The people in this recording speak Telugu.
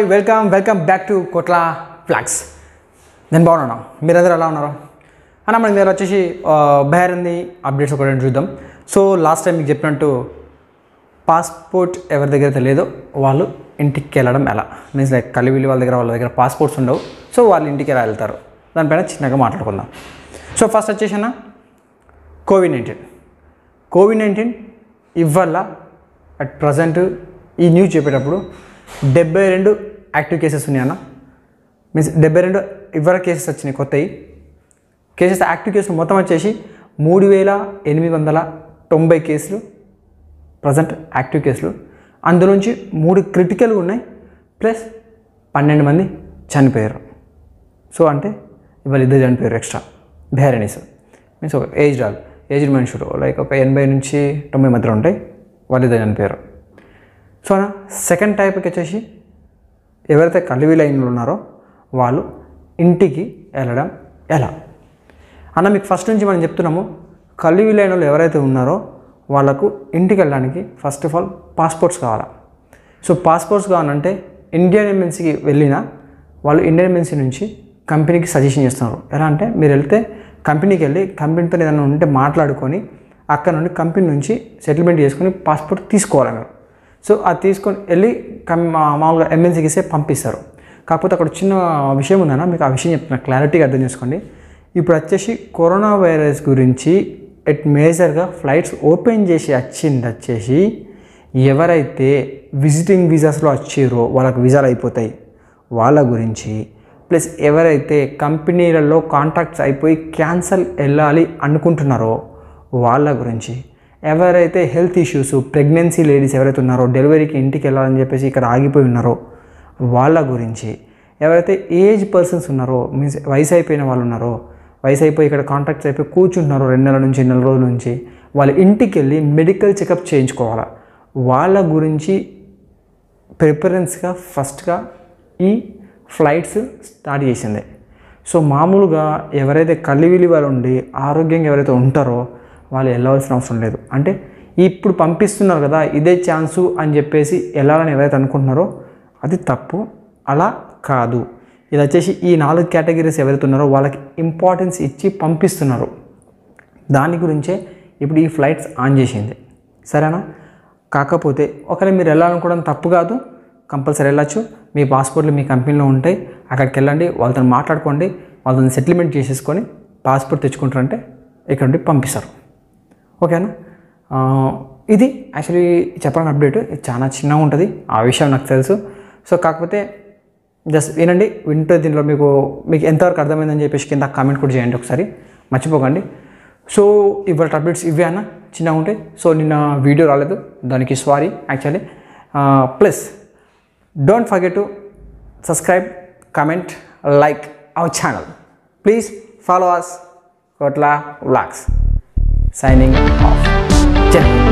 Welcome welcome back to Kotla vlogs నేను బాగున్నాను మీరందరూ ఎలా ఉన్నారు అన్న మనం మీరు వచ్చేసి బెహరంది అప్డేట్స్ ఒకటి చూద్దాం సో లాస్ట్ టైం మీకు చెప్పినట్టు పాస్పోర్ట్ ఎవరి దగ్గర తెలియదో వాళ్ళు ఇంటికి వెళ్ళడం ఎలా మీన్స్ లైక్ కలివిలి వాళ్ళ దగ్గర వాళ్ళ దగ్గర పాస్పోర్ట్స్ ఉండవు సో వాళ్ళు ఇంటికి ఎలా వెళ్తారు దానిపైన చిన్నగా మాట్లాడుకుందాం సో ఫస్ట్ వచ్చేసి అన్న కోవిడ్ నైన్టీన్ కోవిడ్ నైన్టీన్ ఇవాళ అట్ ప్రజెంట్ ఈ న్యూస్ చెప్పేటప్పుడు డెబ్బై రెండు యాక్టివ్ కేసెస్ ఉన్నాయన్న మీన్స్ డెబ్బై రెండు ఇవ్వర కేసెస్ వచ్చినాయి కొత్తవి కేసెస్ యాక్టివ్ కేసులు మొత్తం వచ్చేసి మూడు వేల ఎనిమిది వందల తొంభై కేసులు ప్రజెంట్ యాక్టివ్ కేసులు అందులోంచి మూడు క్రిటికల్గా ఉన్నాయి ప్లస్ పన్నెండు మంది చనిపోయారు సో అంటే ఇవాళ ఇద్దరు చనిపోయారు ఎక్స్ట్రా బెహరణీస్ మీన్స్ ఒక ఏజ్ రాల్ ఏజ్డ్ మనుషులు లైక్ ఒక ఎనభై నుంచి తొంభై మధ్యలో ఉంటాయి వాళ్ళు ఇద్దరు చనిపోయారు సో అన్న సెకండ్ టైప్కి వచ్చేసి ఎవరైతే కలివి లైన్లో ఉన్నారో వాళ్ళు ఇంటికి వెళ్ళడం ఎలా అన్న మీకు ఫస్ట్ నుంచి మనం చెప్తున్నాము కలివి లైన్లో ఎవరైతే ఉన్నారో వాళ్ళకు ఇంటికి వెళ్ళడానికి ఫస్ట్ ఆఫ్ ఆల్ పాస్పోర్ట్స్ కావాలా సో పాస్పోర్ట్స్ కావాలంటే ఇండియన్ ఎంఎన్సీకి వెళ్ళినా వాళ్ళు ఇండియన్ ఎంఎన్సీ నుంచి కంపెనీకి సజెషన్ చేస్తున్నారు ఎలా అంటే మీరు వెళ్తే కంపెనీకి వెళ్ళి కంపెనీతో ఏదైనా ఉంటే మాట్లాడుకొని అక్కడ నుండి కంపెనీ నుంచి సెటిల్మెంట్ చేసుకొని పాస్పోర్ట్ తీసుకోవాలి మీరు సో అది తీసుకొని వెళ్ళి కం మా- మామూలుగా ఎంఎన్సీకి ఇస్తే పంపిస్తారు కాకపోతే అక్కడ చిన్న విషయం ఉందన్న మీకు ఆ విషయం చెప్తున్నా క్లారిటీగా అర్థం చేసుకోండి ఇప్పుడు వచ్చేసి కరోనా వైరస్ గురించి ఎట్ మేజర్గా ఫ్లైట్స్ ఓపెన్ చేసి వచ్చింది వచ్చేసి ఎవరైతే విజిటింగ్ వీసాస్లో వచ్చారో వాళ్ళకి వీసాలు అయిపోతాయి వాళ్ళ గురించి ప్లస్ ఎవరైతే కంపెనీలలో కాంట్రాక్ట్స్ అయిపోయి క్యాన్సల్ వెళ్ళాలి అనుకుంటున్నారో వాళ్ళ గురించి ఎవరైతే హెల్త్ ఇష్యూస్ ప్రెగ్నెన్సీ లేడీస్ ఎవరైతే ఉన్నారో డెలివరీకి ఇంటికి వెళ్ళాలని చెప్పేసి ఇక్కడ ఆగిపోయి ఉన్నారో వాళ్ళ గురించి ఎవరైతే ఏజ్ పర్సన్స్ ఉన్నారో మీన్స్ వయసు అయిపోయిన వాళ్ళు ఉన్నారో వయసు అయిపోయి ఇక్కడ కాంట్రాక్ట్స్ అయిపోయి కూర్చుంటున్నారో రెండు నెలల నుంచి నెల రోజుల నుంచి వాళ్ళ ఇంటికి వెళ్ళి మెడికల్ చెకప్ చేయించుకోవాలా వాళ్ళ గురించి ప్రిఫరెన్స్గా ఫస్ట్గా ఈ ఫ్లైట్స్ స్టార్ట్ చేసింది సో మామూలుగా ఎవరైతే కలివిలి వాళ్ళు ఉండి ఆరోగ్యంగా ఎవరైతే ఉంటారో వాళ్ళు వెళ్ళవలసిన అవసరం లేదు అంటే ఇప్పుడు పంపిస్తున్నారు కదా ఇదే ఛాన్సు అని చెప్పేసి వెళ్ళాలని ఎవరైతే అనుకుంటున్నారో అది తప్పు అలా కాదు ఇది వచ్చేసి ఈ నాలుగు కేటగిరీస్ ఎవరైతే ఉన్నారో వాళ్ళకి ఇంపార్టెన్స్ ఇచ్చి పంపిస్తున్నారు దాని గురించే ఇప్పుడు ఈ ఫ్లైట్స్ ఆన్ చేసింది సరేనా కాకపోతే ఒకవేళ మీరు వెళ్ళాలనుకోవడం తప్పు కాదు కంపల్సరీ వెళ్ళచ్చు మీ పాస్పోర్ట్లు మీ కంపెనీలో ఉంటాయి అక్కడికి వెళ్ళండి వాళ్ళతో మాట్లాడుకోండి వాళ్ళతో సెటిల్మెంట్ చేసేసుకొని పాస్పోర్ట్ తెచ్చుకుంటారంటే ఇక్కడ నుండి పంపిస్తారు ఓకేనా ఆ, ఇది యాక్చువల్లీ చెప్పాలని అప్డేట్ ఇది చాలా చిన్నగా ఉంటుంది ఆ విషయం నాకు తెలుసు సో కాకపోతే జస్ట్ వినండి వింటే దీంట్లో మీకు మీకు ఎంతవరకు అర్థమైందని చెప్పేసి కింద కామెంట్ కూడా చేయండి ఒకసారి మర్చిపోకండి సో ఇవాళ అప్డేట్స్ ఇవే అన్న చిన్నగా ఉంటాయి సో నిన్న వీడియో రాలేదు దానికి sorry actually plus don't forget to subscribe comment like our channel please follow us Kotla vlogs signing off. Jai Hind.